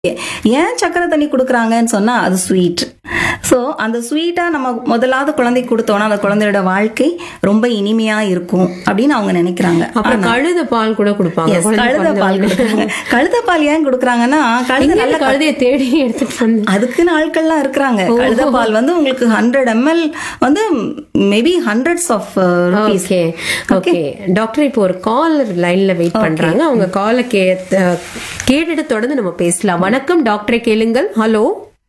ஏன் சக்கரை தண்ணி கொடுக்குறாங்கன்னு சொன்னா அது ஸ்வீட் ஸோ அந்த ஸ்வீட்டா நம்ம முதலாவது குழந்தைக்கு கொடுத்தோம்னா அந்த குழந்தையோட வாழ்க்கை ரொம்ப இனிமையா இருக்கும் அப்படின்னு அவங்க நினைக்கிறாங்க அப்புறம் கழுத பால் கூட கொடுப்பாங்க Yes, குழந்தை கழுத பிறந்த பால் உடனே. கொடுக்குறாங்க கழுத பால் ஏன் கொடுக்குறாங்கன்னா கழுத எங்க நல்ல இந்த கழுதையை தேடி எடுத்துட்டு வந்து அதுக்குன்னு ஆட்கள்லாம் இருக்கிறாங்க கழுத பால் வந்து உங்களுக்கு ஹண்ட்ரட் எம்எல் வந்து maybe hundreds of rupees okay okay doctor இப்போ ஒரு காலர் லைன்ல வெயிட் பண்றாங்க அவங்க காலை கே அஹ், கேட்டுட்டு தொடர்ந்து நம்ம பேசலாம் வணக்கம் டாக்டரை கேளுங்கள் ஹலோ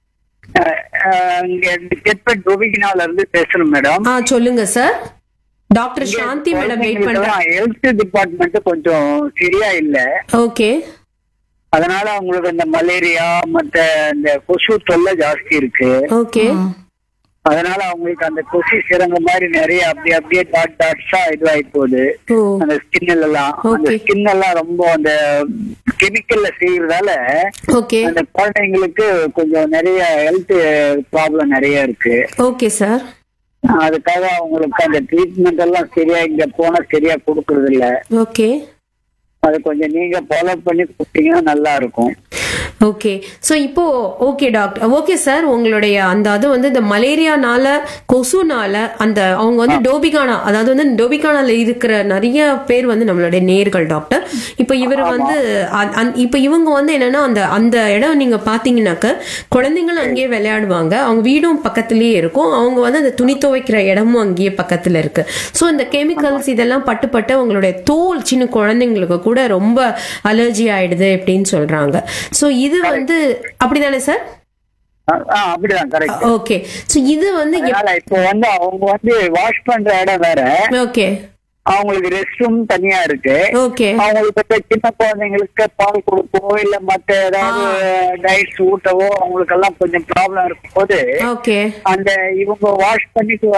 அஹ் இங்க கெட்பட் கோபிகினால இருந்து பேசுறோம் மேடம் ஆ சொல்லுங்க sir doctor Shanthi madam wait பண்றாங்க ஹெல்த் டிபார்ட்மெண்ட் கொஞ்சம் சரியா இல்ல ஓகே அதனால அவங்களுக்கு இந்த மலேரியா மத்த இந்த கொசு தொல்லை ஜாஸ்தி இருக்கு ஓகே அதனால அவங்களுக்கு அந்த கொசு சிறங்க மாதிரி நிறைய அப்படியே அப்படியே டாட் டாட்ஸா இதுவாகி போகுது ஓ அந்த ஸ்கின் எல்லாம் அந்த Okay. ஸ்கின் எல்லாம் ரொம்ப அந்த கெமிக்கல்ல செய்யறதால ஓகே அந்த குழந்தைங்களுக்கு கொஞ்சம் நிறைய ஹெல்த் ப்ராப்ளம் நிறைய இருக்கு ஓகே சார் அதுக்காக அவங்களுக்கு அந்த ட்ரீட்மெண்ட் எல்லாம் சரியா இங்க போனா சரியா கொடுக்கறது இல்ல ஓகே அது கொஞ்சம் நீங்க ஃபாலோ பண்ணி கொடுத்தீங்கன்னா நல்லா இருக்கும் ஓகே ஸோ இப்போ ஓகே டாக்டர் ஓகே சார் உங்களுடைய அந்த அது வந்து இந்த மலேரியானால கொசுனால அந்த அவங்க வந்து டோபிகானா அதாவது வந்து டோபிகானால இருக்கிற நிறைய பேர் வந்து நம்மளுடைய நேர்கள் டாக்டர் இப்போ இவர் வந்து அ- அந்- இப்போ இவங்க வந்து என்னன்னா அந்த அந்த இடம் நீங்க பாத்தீங்கன்னாக்க குழந்தைங்களும் அங்கேயே விளையாடுவாங்க அவங்க வீடும் பக்கத்துலயே இருக்கும் அவங்க வந்து அந்த துணி துவைக்கிற இடமும் அங்கேயே பக்கத்துல இருக்கு ஸோ இந்த கெமிக்கல்ஸ் இதெல்லாம் பட்டு பட்டு அவங்களுடைய தோல் சின்ன குழந்தைங்களுக்கு கூட ரொம்ப அலர்ஜி ஆயிடுது அப்படின்னு சொல்றாங்க ஸோ இது வந்து அப்படிதானே சார் ஆ- ஆ, அப்படிதான் கரெக்ட் ஓகே ஸோ இது வந்து எப்- அதனால இப்போ வந்து அவங்க வந்து வாஷ் பண்ற இடம் வேற ஓகே அவங்களுக்கு ரெஸ்ட் ரூம் தனியா இருக்கு ஓகே அவங்களுக்கு இப்ப சின்ன குழந்தைங்களுக்கு பால் கொடுக்கவோ இல்ல மத்த ஏதாவது டைட்ஸ் ஊட்டவோ அவங்களுக்கு எல்லாம் கொஞ்சம் ப்ராப்ளம் இருக்கும் போது ஓகே அந்த இவங்க வாஷ் பண்ணிட்டு